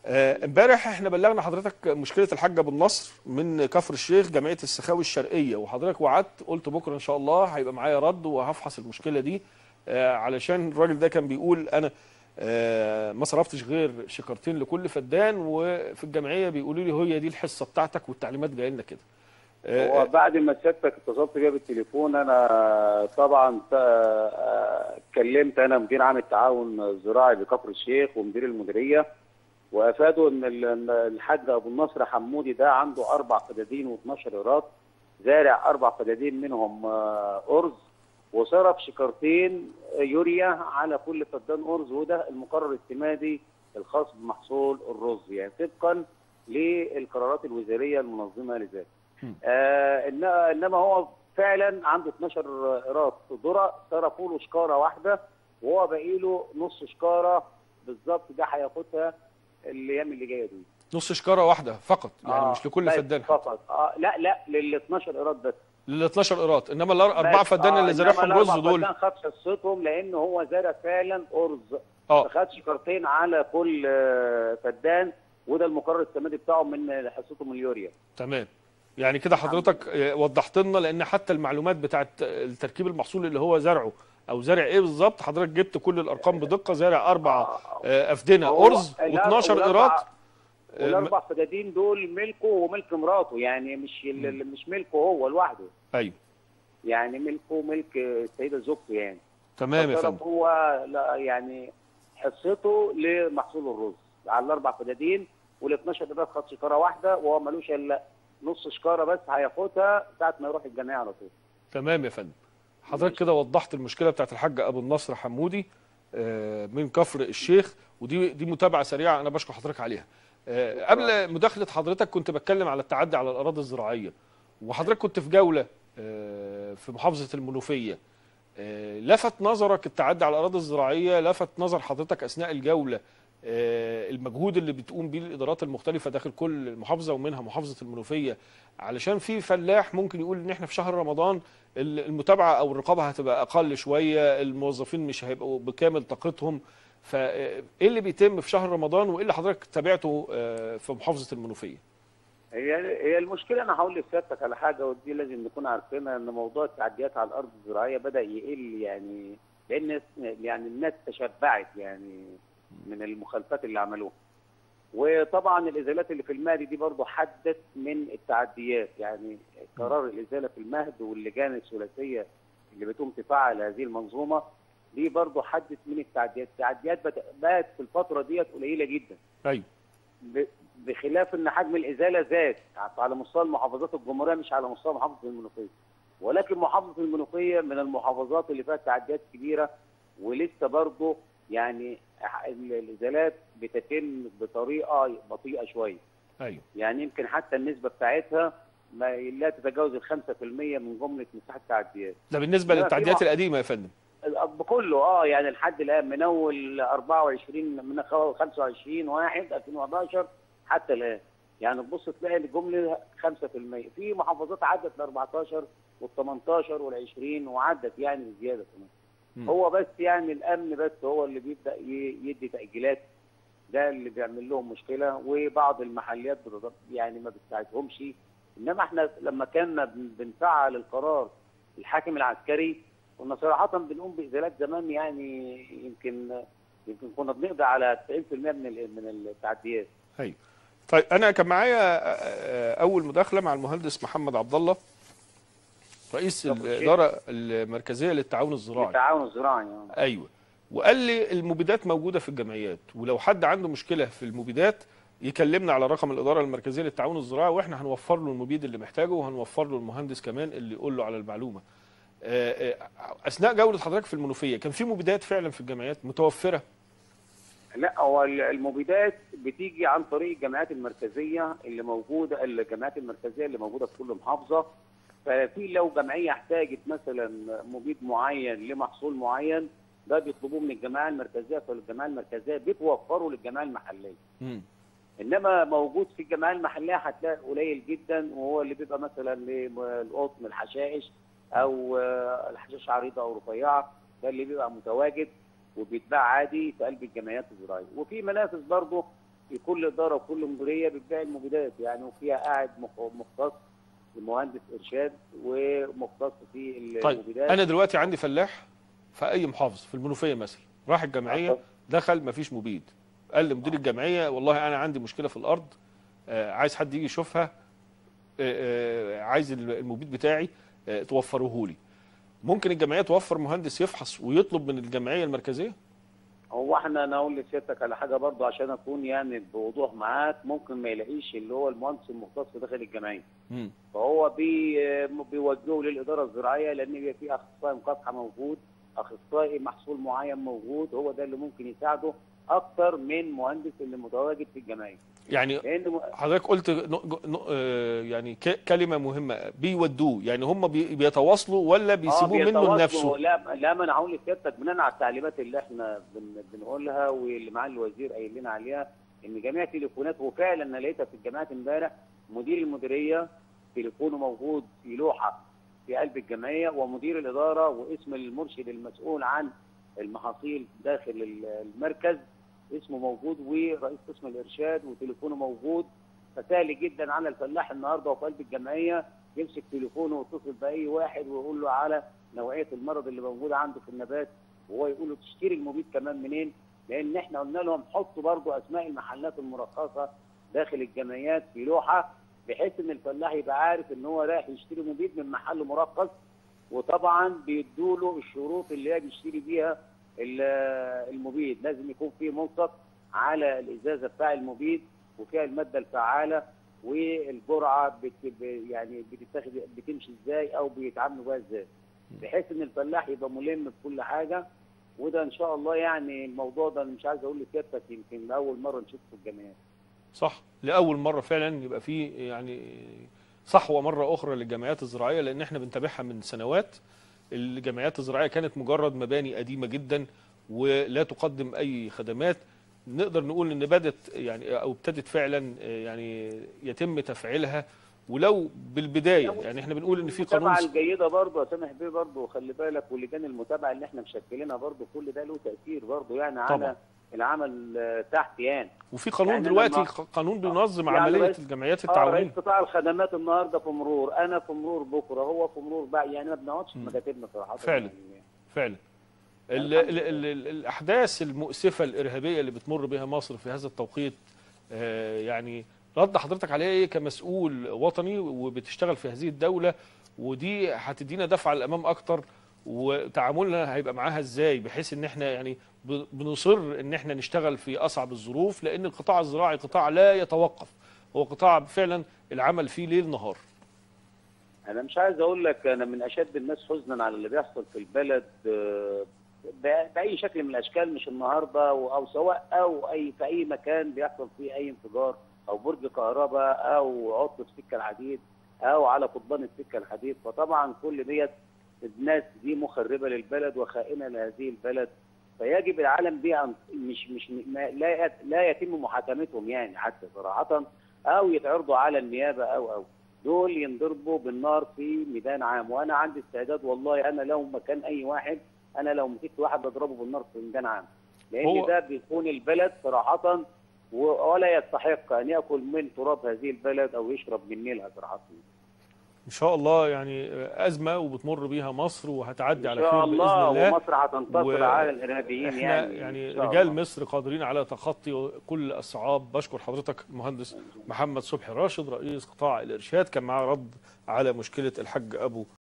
آه، امبارح احنا بلغنا حضرتك مشكله الحاج ابو النصر من كفر الشيخ جمعيه السخاوي الشرقيه وحضرتك وعدت قلت بكره ان شاء الله هيبقى معايا رد وهفحص المشكله دي آه، علشان الراجل ده كان بيقول انا آه، ما صرفتش غير شكرتين لكل فدان وفي الجمعيه بيقولوا لي هي دي الحصه بتاعتك والتعليمات جايه لنا كده آه، هو بعد ما سيادتك اتصلت بيا بالتليفون انا طبعا آه، اتكلمت انا مدير عام التعاون الزراعي بكفر الشيخ ومدير المديريه وافادوا ان ال- إن الحاج ابو النصر حمودي ده عنده اربع فدادين و12 ايراد زارع اربع فدادين منهم آه، ارز وصرف شكرتين يوريا على كل فدان ارز وده المقرر السمادي الخاص بمحصول الرز يعني طبقا للقرارات الوزاريه المنظمه لذلك. آه إن- انما هو فعلا عنده 12 ايراد ذره صرفوا له شكاره واحده وهو باقي له نص شكاره بالظبط ده هياخدها الايام اللي جايه دي نص شكاره واحده فقط يعني آه، مش لكل بس فدان فقط آه لا لا لل 12 ايراد بس لل 12 قيراط انما الاربع بس، فدان آه، اللي زارعهم إنما رز الأربع دول فدان خد حصتهم لان هو زارع فعلا ارز اه فخد شكارتين على كل آه، فدان وده المقرر السمادي بتاعه من حصته من اليوريا تمام يعني كده حضرتك آه، وضحت لنا لان حتى المعلومات بتاعت تركيب المحصول اللي هو زرعه او زرع ايه بالظبط حضرتك جبت كل الارقام بدقه زارع اربع آه، افدنه هو ارز الأربع- و12 قيراط والأربع- والاربع فدادين دول ملكه وملك مراته يعني مش ال- مش ملكه هو لوحده ايوه يعني ملكه ملك السيده زوجته يعني تمام يا فصرف فندم هو لا يعني حصته لمحصول الرز على الاربع فدادين وال 12 ده خد شكاره واحده وهو ملوش الا نص شكاره بس هياخدها ساعه ما يروح الجمعيه على طول تمام يا فندم حضرتك كده وضحت المشكله بتاعت الحاج ابو النصر حمودي آه، من كفر الشيخ ودي دي متابعه سريعه انا بشكر حضرتك عليها آه، قبل مداخله حضرتك كنت بتكلم على التعدي على الاراضي الزراعيه وحضرتك كنت في جوله آه، في محافظه المنوفيه آه، لفت نظرك التعدي على الاراضي الزراعيه لفت نظر حضرتك اثناء الجوله آه، المجهود اللي بتقوم بيه الادارات المختلفه داخل كل محافظه ومنها محافظه المنوفيه علشان في فلاح ممكن يقول ان احنا في شهر رمضان ال- المتابعه او الرقابه هتبقى اقل شويه الموظفين مش هيبقوا بكامل طاقتهم فايه اللي بيتم في شهر رمضان وايه اللي حضرتك تابعته آه، في محافظه المنوفيه هي هي المشكله انا هقول لسيادتك على حاجه ودي لازم نكون عارفينها ان موضوع التعديات على الارض الزراعيه بدا يقل يعني لان يعني الناس تشبعت يعني من المخالفات اللي عملوها وطبعا الازالات اللي في المهد دي برضه حدت من التعديات يعني قرار الازاله في المهد واللجان الثلاثيه اللي بتقوم تفعل هذه المنظومه دي برضه حدت من التعديات التعديات بت- بقت في الفتره ديت قليله جدا ايوه ب- بخلاف ان حجم الازاله زاد على مستوى المحافظات الجمهوريه مش على مستوى محافظه المنوفيه ولكن محافظه المنوفيه من المحافظات اللي فيها تعديات كبيره ولسه برضه يعني ال- الازالات بتتم بطريقه بطيئه شويه ايوه يعني يمكن حتى النسبه بتاعتها ما لا تتجاوز ال 5% من جمله مساحه التعديات ده بالنسبه لا، في للتعديات مع- القديمه يا فندم بكله اه يعني لحد الان من اول 24 من خ- 25 1 2011 حتى الان يعني تبص تلاقي الجمله 5% في محافظات عدت ل 14 وال 18 وال 20 وعدت يعني زياده كمان مم. هو بس يعني الامن بس هو اللي بيبدا ي- يدي تاجيلات ده اللي بيعمل لهم مشكله وبعض المحليات بتض- يعني ما بتساعدهمش انما احنا لما كنا بن- بنفعل القرار الحاكم العسكري كنا صراحه بنقوم بازالات زمان يعني يمكن يمكن كنا بنقضي على 90% من ال- من التعديات ايوه طيب انا كان معايا آه، آه، اول مداخله مع المهندس محمد عبد الله رئيس طب الشيء. الاداره المركزيه للتعاون الزراعي التعاون الزراعي يعني. ايوه وقال لي المبيدات موجوده في الجمعيات ولو حد عنده مشكله في المبيدات يكلمنا على رقم الاداره المركزيه للتعاون الزراعي واحنا هنوفر له المبيد اللي محتاجه وهنوفر له المهندس كمان اللي يقول له على المعلومه آه، آه، اثناء جوله حضرتك في المنوفيه كان في مبيدات فعلا في الجمعيات متوفره لا هو ال- المبيدات بتيجي عن طريق الجامعات المركزيه اللي موجوده الجامعات المركزيه اللي موجوده في كل محافظه ففي لو جمعيه احتاجت مثلا مبيد معين لمحصول معين ده بيطلبوه من الجماعه المركزيه فالجماعه المركزيه بتوفره للجماعه المحليه مم. انما موجود في الجمعيه المحليه هتلاقي قليل جدا وهو اللي بيبقى مثلا للقطن الحشائش او آه، الحشائش عريضه او رفيعه ده اللي بيبقى متواجد وبيتباع عادي في قلب الجمعيات الزراعيه وفي منافذ برضه في كل اداره وكل مديريه بتبيع المبيدات يعني وفيها قاعد مخ- مختص مهندس ارشاد ومختص في طيب المبيدات انا دلوقتي عندي فلاح في اي محافظه في المنوفيه مثلا راح الجمعيه آه. دخل مفيش مبيد قال لمدير الجمعيه والله انا عندي مشكله في الارض آه، عايز حد يجي يشوفها آه، آه، عايز المبيد بتاعي آه، توفروه لي ممكن الجمعيه توفر مهندس يفحص ويطلب من الجمعيه المركزيه هو احنا انا اقول لسيادتك على حاجه برضو عشان اكون يعني بوضوح معاك ممكن ما يلاقيش اللي هو المهندس المختص داخل الجمعيه مم. فهو بي بيوجهه للاداره الزراعيه لان بيبقى في اخصائي مكافحه موجود اخصائي محصول معين موجود هو ده اللي ممكن يساعده اكتر من مهندس اللي متواجد في الجمعيه يعني لان م- حضرتك قلت ن- ن- آه، يعني ك- كلمه مهمه بيودوه يعني هم بي- بيتواصلوا ولا بيسيبوه منه بيتواصلوا. لنفسه لا لا ما انا هقول لسيادتك بناء على التعليمات اللي احنا بن بنقولها واللي معالي الوزير قايل لنا عليها ان جميع تليفونات وفعلا انا لقيتها في الجامعات امبارح مدير المديريه تليفونه موجود في لوحه في قلب الجمعيه ومدير الاداره واسم المرشد المسؤول عن المحاصيل داخل ال- المركز اسمه موجود ورئيس قسم الارشاد وتليفونه موجود فسهل جدا على الفلاح النهارده وفي قلب الجمعيه يمسك تليفونه ويتصل باي واحد ويقول له على نوعيه المرض اللي موجود عنده في النبات وهو يقول له تشتري المبيد كمان منين؟ لان احنا قلنا لهم حطوا برضو اسماء المحلات المرخصه داخل الجمعيات في لوحه بحيث ان الفلاح يبقى عارف ان هو رايح يشتري مبيد من محل مرخص وطبعا بيدوا له الشروط اللي هي بيشتري بيها ال- المبيد لازم يكون فيه ملصق على الازازه بتاع المبيد وفيها الماده الفعاله والجرعه بت ب- يعني بتتاخد بتمشي ازاي او بيتعاملوا بيها ازاي بحيث ان الفلاح يبقى ملم بكل حاجه وده ان شاء الله يعني الموضوع ده أنا مش عايز اقول لسيادتك يمكن لاول مره نشوفه في الجمعيات صح لاول مره فعلا يبقى في يعني صحوه مره اخرى للجمعيات الزراعيه لان احنا بنتابعها من سنوات الجمعيات الزراعيه كانت مجرد مباني قديمه جدا ولا تقدم اي خدمات نقدر نقول ان بدت يعني او ابتدت فعلا يعني يتم تفعيلها ولو بالبدايه يعني احنا بنقول ان في قانون المتابعه الجيده برضه يا سامح بيه برضه خلي بالك ولجان المتابعه اللي احنا مشكلينها برضه كل ده له تاثير برضه يعني طبعا. على العمل آه، تحت يعني وفي قانون يعني دلوقتي لما- قانون بينظم يعني عمليه رئيس- الجمعيات اه رئيس التعاونيه قطاع الخدمات النهارده في مرور انا في مرور بكره هو في مرور بقى يعني ما بنقعدش في مم. مكاتبنا صراحه فعلا. يعني فعلا ال الحمد ال ال ال الاحداث المؤسفه الارهابيه اللي بتمر بها مصر في هذا التوقيت آه، يعني رد حضرتك عليها ايه كمسؤول وطني وبتشتغل في هذه الدوله ودي هتدينا دفعه للامام اكتر وتعاملنا هيبقى معاها ازاي بحيث ان احنا يعني ب- بنصر ان احنا نشتغل في اصعب الظروف لان القطاع الزراعي قطاع لا يتوقف هو قطاع فعلا العمل فيه ليل نهار انا مش عايز اقول لك انا من اشد الناس حزنا على اللي بيحصل في البلد آه، ب- باي شكل من الاشكال مش النهارده او أو سواء او اي في اي مكان بيحصل فيه اي انفجار او برج كهرباء او عطل في سكه الحديد او على قضبان السكه الحديد فطبعا كل ديت الناس دي مخربه للبلد وخائنه لهذه البلد فيجب العالم دي أن مش مش ما لا يت- لا يتم محاكمتهم يعني حتى صراحه او يتعرضوا على النيابه او او دول ينضربوا بالنار في ميدان عام وانا عندي استعداد والله انا لو مكان اي واحد انا لو مسكت واحد اضربه بالنار في ميدان عام لان هو- ده بيكون البلد صراحه و- ولا يستحق ان ياكل من تراب هذه البلد او يشرب من نيلها صراحه ان شاء الله يعني ازمه وبتمر بيها مصر وهتعدي ان على شاء خير باذن الله الله ومصر هتنتصر و- على الارهابيين احنا يعني يعني, إن شاء رجال الله. مصر قادرين على تخطي كل الصعاب بشكر حضرتك المهندس محمد صبحي راشد رئيس قطاع الارشاد كان معاه رد على مشكله الحاج ابو